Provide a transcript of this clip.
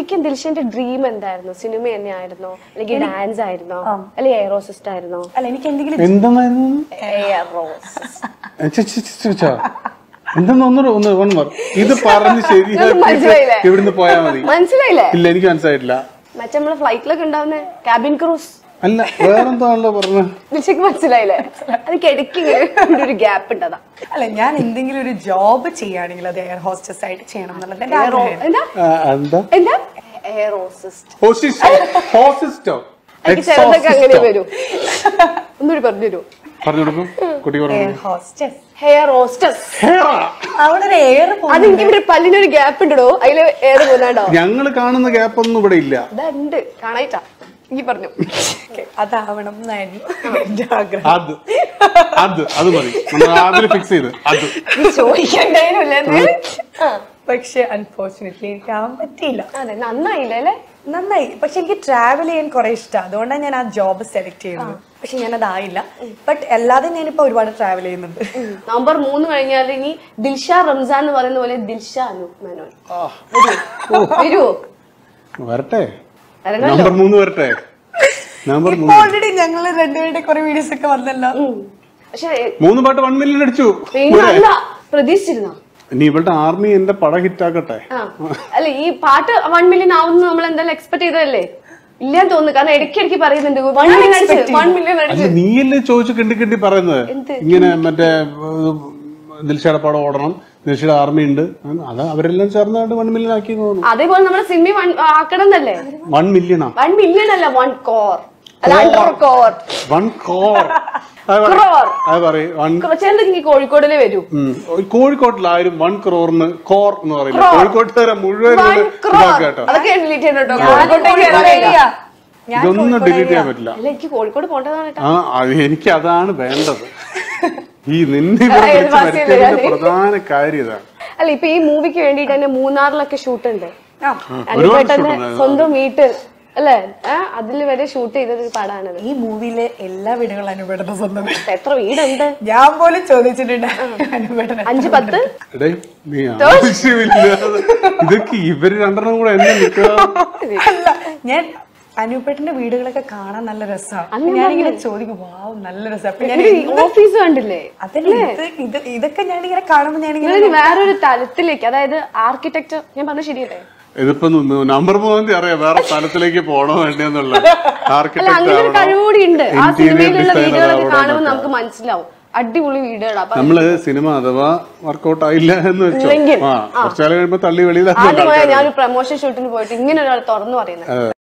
ശരിക്കും ദിൽഷന്റെ ഡ്രീം എന്തായിരുന്നു സിനിമ തന്നെയായിരുന്നോ അല്ലെങ്കിൽ ഡാൻസ് ആയിരുന്നോ അല്ലെങ്കിൽ എയറോസിസ്റ്റ് ആയിരുന്നോ അല്ല എനിക്ക് എന്തെങ്കിലും എന്തെന്നായിരുന്നു എയറോസിസ്റ്റ് എന്തെന്ന് ഒന്നുകൂടെ ഒന്ന് വൺ മാർ ഇത് പറഞ്ഞ് ശരിയാക്കിയിട്ട് മനസ്സിലായില്ലേ? ഇവിടുന്ന് പോയാ മതി മനസ്സിലായില്ലേ ഇല്ല എനിക്ക് മനസ്സിലായിട്ടില്ല മറ്റേ നമ്മള് ഫ്ലൈറ്റിലൊക്കെ ഉണ്ടാവുന്ന ക്യാബിൻ ക്രൂസ് അല്ല വേറെന്താണല്ലോ പറഞ്ഞ ദിൽഷയ്ക്ക് മനസ്സിലായില്ലേ അത് കിടക്കി ഇങ്ങനെ ഒരു ഗ്യാപ്പ് ഉണ്ടതാ അല്ല ഞാൻ എന്തെങ്കിലും ഒരു ജോബ് ചെയ്യുകയാണെങ്കിൽ അത് എയർ ഹോസ്റ്റസ് ആയിട്ട് ചെയ്യണം എന്നുള്ളത് എന്റെ എയറോ ആഗ്രഹം എന്താ എന്താ എന്താ എയറോസിസ്റ്റ് ഹോസിസ്റ്റോ ഹോസിസ്റ്റോ എനിക്ക് ചിലതൊക്കെ അങ്ങനെ വരും ഒന്നുകൂടി പറഞ്ഞു തരൂ പറഞ്ഞു കൊടുക്കും കുട്ടി പറഞ്ഞു എയർ ഹോസ്റ്റസ് ഹെയർ ഹോസ്റ്റസ് ഹേറാ. അവിടെ ഒരു എയർ അത് എനിക്ക് ഇവിടെ പല്ലിനൊരു ഗ്യാപ്പ് ഉണ്ടോ അതില് എയർ പോകുന്നുണ്ടോ ഞങ്ങള് കാണുന്ന ഗ്യാപ്പ് ഒന്നും ഇവിടെ ഇല്ല അതുണ്ട് കാണായിട്ടാ ഈ പറഞ്ഞു അതാവണം എന്നായിരുന്നു എന്റെ ആഗ്രഹം അത് അത് അത് മതി നമ്മൾ അതിൽ ഫിക്സ് ചെയ്ത് അത് നീ ചോദിക്കണ്ടായിരുന്നില്ലേ പക്ഷെ അൺഫോർച്ചുനേറ്റ്ലി എനിക്ക് ആവാൻ പറ്റിയില്ല അതെ നന്നായില്ല അല്ലേ നന്നായി പക്ഷെ എനിക്ക് ട്രാവൽ ചെയ്യാൻ കുറെ ഇഷ്ടമാണ് അതുകൊണ്ടാണ് ഞാൻ ആ ജോബ് സെലക്ട് ചെയ്യുന്നത് പക്ഷെ ഞാൻ അതായില്ല ബട്ട് അല്ലാതെ ഞാനിപ്പോ ഒരുപാട് ട്രാവൽ ചെയ്യുന്നുണ്ട് നവംബർ മൂന്ന് കഴിഞ്ഞാൽ ഇനി ദിൽഷ റംസാൻ എന്ന് പറയുന്ന പോലെ ദിൽഷ അനൂപ് മേനോൻ വരുവോ വരട്ടെ വരണല്ലോ നമ്പർ മൂന്ന് വരട്ടെ നമ്പർ ഇപ്പൊ മൂന്ന് ഓൾറെഡി ഞങ്ങൾ രണ്ടുപേരുടെ കുറെ വീഡിയോസ് ഒക്കെ വന്നല്ലോ പക്ഷെ മൂന്ന് പാട്ട് വൺ മില്യൺ അടിച്ചു നല്ല പ്രതീക്ഷിച്ചിരുന്നോ ഇനി ഇവളുടെ ആർമി എന്റെ പട ഹിറ്റാക്കട്ടെ ആ അല്ല ഈ പാട്ട് വൺ മില്യൺ ആവുന്ന നമ്മൾ എന്തായാലും എക്സ്പെക്ട് ചെയ്തതല്ലേ ഇല്ലാന്ന് തോന്നുന്നു കാരണം ഇടയ്ക്ക് ഇടയ്ക്ക് പറയുന്നുണ്ട് വൺ മില്യൺ അടിച്ച് വൺ മില്യൺ അല്ല അടിച്ച് നീയല്ലേ ചോദിച്ചു കിണ്ടി കിണ്ടി പറയുന്നത് എന്ത്? ഇങ്ങനെ മറ്റേ ഏഹ്, ദിൽഷയുടെ പടം ഓടണം ദിൽഷയുടെ ആർമി ഉണ്ട് അത് അവരെല്ലാം ചേർന്നാണ്ട് വൺ മില്യൺ ആക്കി തോന്നുന്നു അതേപോലെ നമ്മുടെ സിനിമ വൺ ആക്കണം എന്നല്ലേ വൺ മില്യണാ വൺ മില്യൺ അല്ല വൺ കോർ അല്ല under crore one crore Crore. അത് പറയും വൺ ചിലർക്ക് ഈ കോഴിക്കോടിലെ വരൂ കോഴിക്കോട്ടിലാരും വൺ ക്രോറിന് കോർ എന്ന് പറയില്ല Crore. കോഴിക്കോട്ടുകാരെ മുഴുവൻ വൺ ഇത് ക്രോർ ഇതാക്കുക കേട്ടോ അതൊക്കെ ഡിലീറ്റ് ചെയ്യണം കേട്ടോ ഞാൻ കോഴിക്കോട്ടേക്ക് കോഴിക്കോട് വരാനില്ല. area. ഞാൻ ഇതൊന്നും കോഴിക്കോട് ഡിലീറ്റ് area. ചെയ്യാൻ പറ്റില്ല അല്ല എനിക്ക് കോഴിക്കോട് പോണ്ടതാണ് കേട്ടോ ആ അത് എനിക്ക് അതാണ് വേണ്ടത് ഈ നിന്നെ ഇവിടെ ആ, വിളിച്ച് അയൽവാസിയല്ലേ വരുത്തിയതിന്റെ ഞാന്? പ്രധാന കാര്യം ഇതാണ് അല്ല ഇപ്പൊ ഈ മൂവിക്ക് വേണ്ടിട്ട് തന്നെ മൂന്നാറിലൊക്കെ ഷൂട്ട് ഉണ്ട് ആ, അനുപേട്ടന്റെ shoot ഉണ്ട്. സ്വന്തം വീട്ടിൽ അല്ലേ അതിൽ വരെ ഷൂട്ട് ചെയ്തൊരു പടാണത് ഈ മൂവിയിലെ എല്ലാ വീടുകളും അനുപേട്ടന്റെ സ്വന്തം എത്ര വീടുണ്ട് ഞാൻ പോലും ചോദിച്ചിട്ടുണ്ട് അനുപേട്ടൻ അഞ്ച് പത്ത് എടേ നീ ആവശ്യമില്ലാതെ ഇതൊക്കെ ഇവര് രണ്ടെണ്ണം കൂടെ എന്നെ നിൽക്കുക അല്ല ഞാൻ അനുപേട്ടന്റെ വീടുകളൊക്കെ കാണാൻ നല്ല രസമാണ് ഞാനിങ്ങനെ ചോദിക്കും വാവ് നല്ല രസം അപ്പൊ ഞാൻ ഓഫീസ് കണ്ടില്ലേ അതല്ലേ ഇത് ഇത് ഇതൊക്കെ ഞാനിങ്ങനെ കാണുമ്പോ ഞാനിങ്ങനെ ഇങ്ങനെ വേറൊരു തലത്തിലേക്ക് അതായത് ആർക്കിടെക്ചർ ഞാൻ പറഞ്ഞ ശരിയല്ലേ ഇതിപ്പോ നമ്പർ മൂന്നാം തീയതി അറിയാം വേറെ സ്ഥലത്തിലേക്ക് പോണോ വേണ്ടെന്നുള്ള അല്ല ആർക്കിടെക്ട് അങ്ങനെ ഒരു കഴിവുകൂടി ഉണ്ട് ആ ഇന്റീരിയർ സിനിമയിലുള്ള ഡിസൈനർ വീടുകളൊക്കെ കാണുമ്പോൾ ആവണം നമുക്ക് മനസ്സിലാവും അടിപൊളി വീടുകളാ അപ്പൊ നമ്മള് സിനിമ അഥവാ വർക്കൗട്ട് ആയില്ല എന്ന് വെച്ചോ ഇല്ലെങ്കിൽ, ആ കുറച്ചാൾ കഴിയുമ്പോ തള്ളി വെളിയിലാക്കി ആദ്യമായി ഞാനൊരു പ്രൊമോഷൻ ഷൂട്ടിന് പോയിട്ട് ഇങ്ങനെ ഒരാൾ തുറന്നു പറയുന്നത്